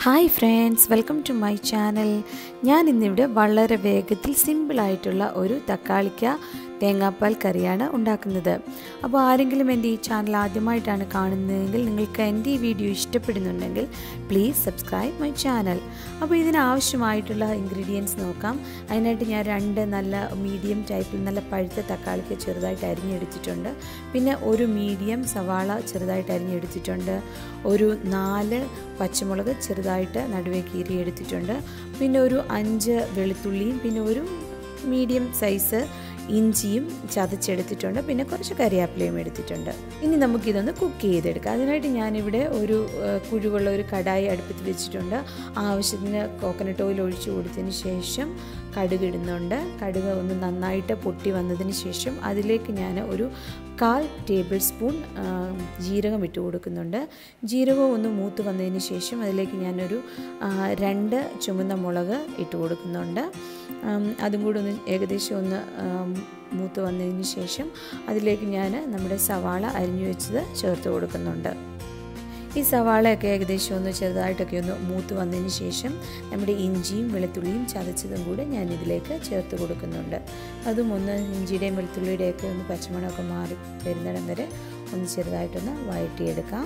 hi friends welcome to my channel ഞാൻ ഇന്നിവിടെ വളരെ വേഗത്തിൽ സിമ്പിളായിട്ടുള്ള ഒരു തക്കാളിക്ക തേങ്ങാപ്പാൽ കറിയാണ് ഉണ്ടാക്കുന്നത് അപ്പോൾ ആരെങ്കിലും എൻ്റെ ഈ ചാനൽ ആദ്യമായിട്ടാണ് കാണുന്നതെങ്കിൽ നിങ്ങൾക്ക് എൻ്റെ ഈ വീഡിയോ ഇഷ്ടപ്പെടുന്നുണ്ടെങ്കിൽ പ്ലീസ് സബ്സ്ക്രൈബ് മൈ ചാനൽ അപ്പോൾ ഇതിനാവശ്യമായിട്ടുള്ള ഇൻഗ്രീഡിയൻസ് നോക്കാം അതിനായിട്ട് ഞാൻ രണ്ട് നല്ല മീഡിയം ടൈപ്പിൽ നല്ല പഴുത്ത തക്കാളിക്ക് ചെറുതായിട്ട് അരിഞ്ഞെടുത്തിട്ടുണ്ട് പിന്നെ ഒരു മീഡിയം സവാള ചെറുതായിട്ട് അരിഞ്ഞെടുത്തിട്ടുണ്ട് ഒരു നാല് പച്ചമുളക് ചെറുതായിട്ട് നടുവേ കീറി എടുത്തിട്ടുണ്ട് പിന്നെ ഒരു അഞ്ച് വെളുത്തുള്ളിയും പിന്നെ ഒരു മീഡിയം സൈസ് ഇഞ്ചിയും ചതച്ചെടുത്തിട്ടുണ്ട് പിന്നെ കുറച്ച് കറിവേപ്പിലയും എടുത്തിട്ടുണ്ട് ഇനി നമുക്കിതൊന്ന് കുക്ക് ചെയ്തെടുക്കാം അതിനായിട്ട് ഞാനിവിടെ ഒരു കുഴുവുള്ള ഒരു കടായി അടുപ്പത്ത് വെച്ചിട്ടുണ്ട് ആവശ്യത്തിന് കോക്കനട്ട് ഓയിൽ ഒഴിച്ചു കൊടുത്തതിന് ശേഷം കടുക് ഇടുന്നുണ്ട് കടുക് ഒന്ന് നന്നായിട്ട് പൊട്ടി വന്നതിന് ശേഷം അതിലേക്ക് ഞാൻ ഒരു കാൽ ടേബിൾ സ്പൂൺ ജീരകം ഇട്ട് കൊടുക്കുന്നുണ്ട് ജീരകം ഒന്ന് മൂത്ത് വന്നതിന് ശേഷം അതിലേക്ക് ഞാനൊരു രണ്ട് ചുമന്ന മുളക് ഇട്ട് കൊടുക്കുന്നുണ്ട് അതും കൂടി ഒന്ന് ഏകദേശം ഒന്ന് മൂത്ത് വന്നതിന് ശേഷം അതിലേക്ക് ഞാൻ നമ്മുടെ സവാള അരിഞ്ഞു വെച്ചത് ചേർത്ത് കൊടുക്കുന്നുണ്ട് ഈ സവാളയൊക്കെ ഏകദേശം ഒന്ന് ചെറുതായിട്ടൊക്കെ ഒന്ന് മൂത്ത് വന്നതിന് ശേഷം നമ്മുടെ ഇഞ്ചിയും വെളുത്തുള്ളിയും ചതച്ചതും കൂടെ ഞാൻ ഇതിലേക്ക് ചേർത്ത് കൊടുക്കുന്നുണ്ട് അതും ഒന്ന് ഇഞ്ചിയുടെയും വെളുത്തുള്ളിയുടെയൊക്കെ ഒന്ന് പച്ചമണമൊക്കെ മാറി വരുന്നിടം വരെ ഒന്ന് ചെറുതായിട്ടൊന്ന് വഴറ്റിയെടുക്കാം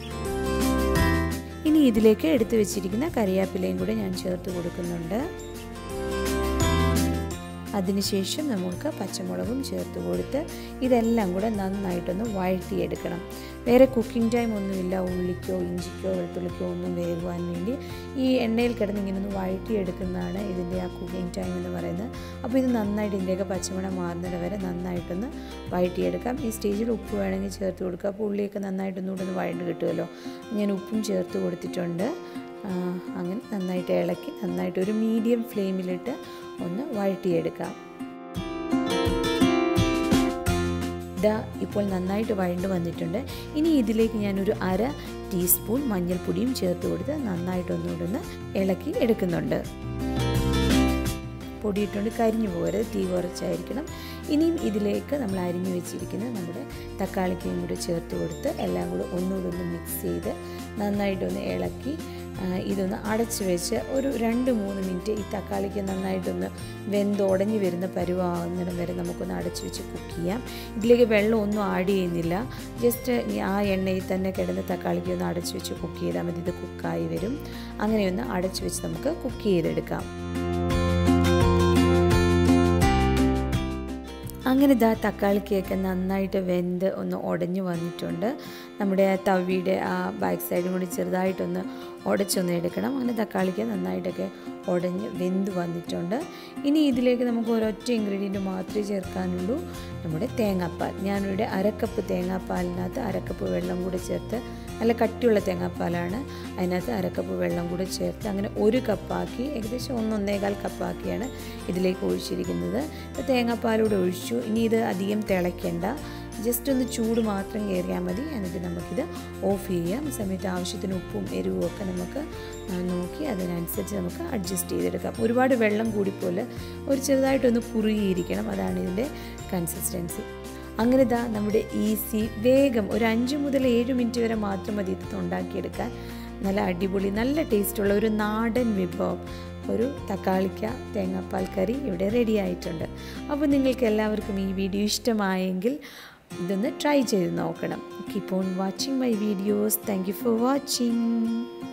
ഇനി ഇതിലേക്ക് എടുത്തു വെച്ചിരിക്കുന്ന കറിവേപ്പിലയും കൂടെ ഞാൻ ചേർത്ത് കൊടുക്കുന്നുണ്ട് അതിനുശേഷം നമുക്ക് പച്ചമുളകും ചേർത്ത് കൊടുത്ത് ഇതെല്ലാം കൂടെ നന്നായിട്ടൊന്ന് വഴറ്റിയെടുക്കണം വേറെ കുക്കിംഗ് ടൈം ഒന്നുമില്ല ഉള്ളിക്കോ ഇഞ്ചിക്കോ വെളുത്തുള്ളിക്കോ ഒന്നും വേകുവാൻ വേണ്ടി ഈ എണ്ണയിൽ കിടന്ന് ഇങ്ങനെ ഒന്ന് വഴറ്റിയെടുക്കുന്നതാണ് ഇതിൻ്റെ ആ കുക്കിംഗ് ടൈം എന്ന് പറയുന്നത് അപ്പോൾ ഇത് നന്നായിട്ട് ഇതിൻ്റെയൊക്കെ പച്ചമണം മാറുന്നത് വരെ നന്നായിട്ടൊന്ന് വഴറ്റിയെടുക്കാം ഈ സ്റ്റേജിൽ ഉപ്പ് വേണമെങ്കിൽ ചേർത്ത് കൊടുക്കുക അപ്പോൾ ഉള്ളിയൊക്കെ നന്നായിട്ടൊന്നുകൂടെ ഒന്ന് വഴണ്ട് കിട്ടുമല്ലോ ഞാൻ ഉപ്പും ചേർത്ത് കൊടുത്തിട്ടുണ്ട് അങ്ങനെ നന്നായിട്ട് ഇളക്കി നന്നായിട്ട് ഒരു മീഡിയം ഫ്ലെയിമിലിട്ട് ഒന്ന് വഴറ്റിയെടുക്കാം ഇതാ ഇപ്പോൾ നന്നായിട്ട് വഴണ്ട് വന്നിട്ടുണ്ട് ഇനി ഇതിലേക്ക് ഞാനൊരു അര ടീസ്പൂൺ മഞ്ഞൾപ്പൊടിയും ചേർത്ത് കൊടുത്ത് നന്നായിട്ടൊന്നുകൂടെ ഒന്ന് ഇളക്കി എടുക്കുന്നുണ്ട് പൊടിയിട്ടുണ്ട് കരിഞ്ഞു പോകരുത് തീ കുറച്ചായിരിക്കണം ഇനിയും ഇതിലേക്ക് നമ്മൾ അരിഞ്ഞു വെച്ചിരിക്കുന്ന നമ്മുടെ തക്കാളിക്കയും കൂടെ ചേർത്ത് കൊടുത്ത് എല്ലാം കൂടെ ഒന്നുകൂടെ ഒന്ന് മിക്സ് ചെയ്ത് നന്നായിട്ടൊന്ന് ഇളക്കി ഇതൊന്ന് അടച്ച് വെച്ച് ഒരു രണ്ട് മൂന്ന് മിനിറ്റ് ഈ തക്കാളിക്ക് നന്നായിട്ടൊന്ന് വെന്തുടഞ്ഞ് വരുന്ന പരുവാകുന്നിടം വരെ നമുക്കൊന്ന് അടച്ച് വെച്ച് കുക്ക് ചെയ്യാം ഇതിലേക്ക് വെള്ളം ഒന്നും ആഡ് ചെയ്യുന്നില്ല ജസ്റ്റ് ആ എണ്ണയിൽ തന്നെ കിടന്ന് തക്കാളിക്ക് ഒന്ന് അടച്ച് വെച്ച് കുക്ക് ചെയ്താൽ മതി ഇത് കുക്കായി വരും അങ്ങനെയൊന്ന് അടച്ച് വെച്ച് നമുക്ക് കുക്ക് ചെയ്തെടുക്കാം അങ്ങനെ ഇതാ തക്കാളിക്കൊക്കെ നന്നായിട്ട് വെന്ത് ഒന്ന് ഉടഞ്ഞു വന്നിട്ടുണ്ട് നമ്മുടെ ആ തവിയുടെ ആ ബാക്ക് സൈഡും കൂടി ചെറുതായിട്ടൊന്ന് ഉടച്ചൊന്ന് എടുക്കണം അങ്ങനെ തക്കാളിക്ക് നന്നായിട്ടൊക്കെ ഉടഞ്ഞ് വെന്ത് വന്നിട്ടുണ്ട് ഇനി ഇതിലേക്ക് നമുക്ക് ഒരൊറ്റ ഇൻഗ്രീഡിയൻറ്റ് മാത്രമേ ചേർക്കാനുള്ളൂ നമ്മുടെ തേങ്ങാപ്പാൽ ഞാനിവിടെ അരക്കപ്പ് തേങ്ങാപ്പാലിനകത്ത് അരക്കപ്പ് വെള്ളം കൂടെ ചേർത്ത് നല്ല കട്ടിയുള്ള തേങ്ങാപ്പാലാണ് അതിനകത്ത് അരക്കപ്പ് വെള്ളം കൂടെ ചേർത്ത് അങ്ങനെ ഒരു കപ്പാക്കി ഏകദേശം ഒന്നൊന്നേകാൽ കപ്പാക്കിയാണ് ഇതിലേക്ക് ഒഴിച്ചിരിക്കുന്നത് ഇപ്പോൾ തേങ്ങാപ്പാലൂടെ ഒഴിച്ചു ഇനി ഇത് അധികം തിളയ്ക്കേണ്ട ജസ്റ്റ് ഒന്ന് ചൂട് മാത്രം കയറിയാൽ മതി എന്നിട്ട് നമുക്കിത് ഓഫ് ചെയ്യാം സമയത്ത് ആവശ്യത്തിന് ഉപ്പും എരിവും ഒക്കെ നമുക്ക് നോക്കി അതിനനുസരിച്ച് നമുക്ക് അഡ്ജസ്റ്റ് ചെയ്തെടുക്കാം ഒരുപാട് വെള്ളം കൂടിപ്പോലെ ഒരു ചെറുതായിട്ടൊന്ന് കുറുകിയിരിക്കണം അതാണ് ഇതിൻ്റെ കൺസിസ്റ്റൻസി അങ്ങനെ ഇതാ നമ്മുടെ ഈസി വേഗം ഒരു അഞ്ച് മുതൽ ഏഴ് മിനിറ്റ് വരെ മാത്രം മതി ഇത് ഉണ്ടാക്കിയെടുക്കാൻ നല്ല അടിപൊളി നല്ല ടേസ്റ്റുള്ള ഒരു നാടൻ വിഭവം ഒരു തക്കാളിക്ക തേങ്ങാപ്പാൽ കറി ഇവിടെ റെഡി ആയിട്ടുണ്ട് അപ്പോൾ നിങ്ങൾക്ക് എല്ലാവർക്കും ഈ വീഡിയോ ഇഷ്ടമായെങ്കിൽ ഇതൊന്ന് ട്രൈ ചെയ്ത് നോക്കണം keep on watching my videos thank you for watching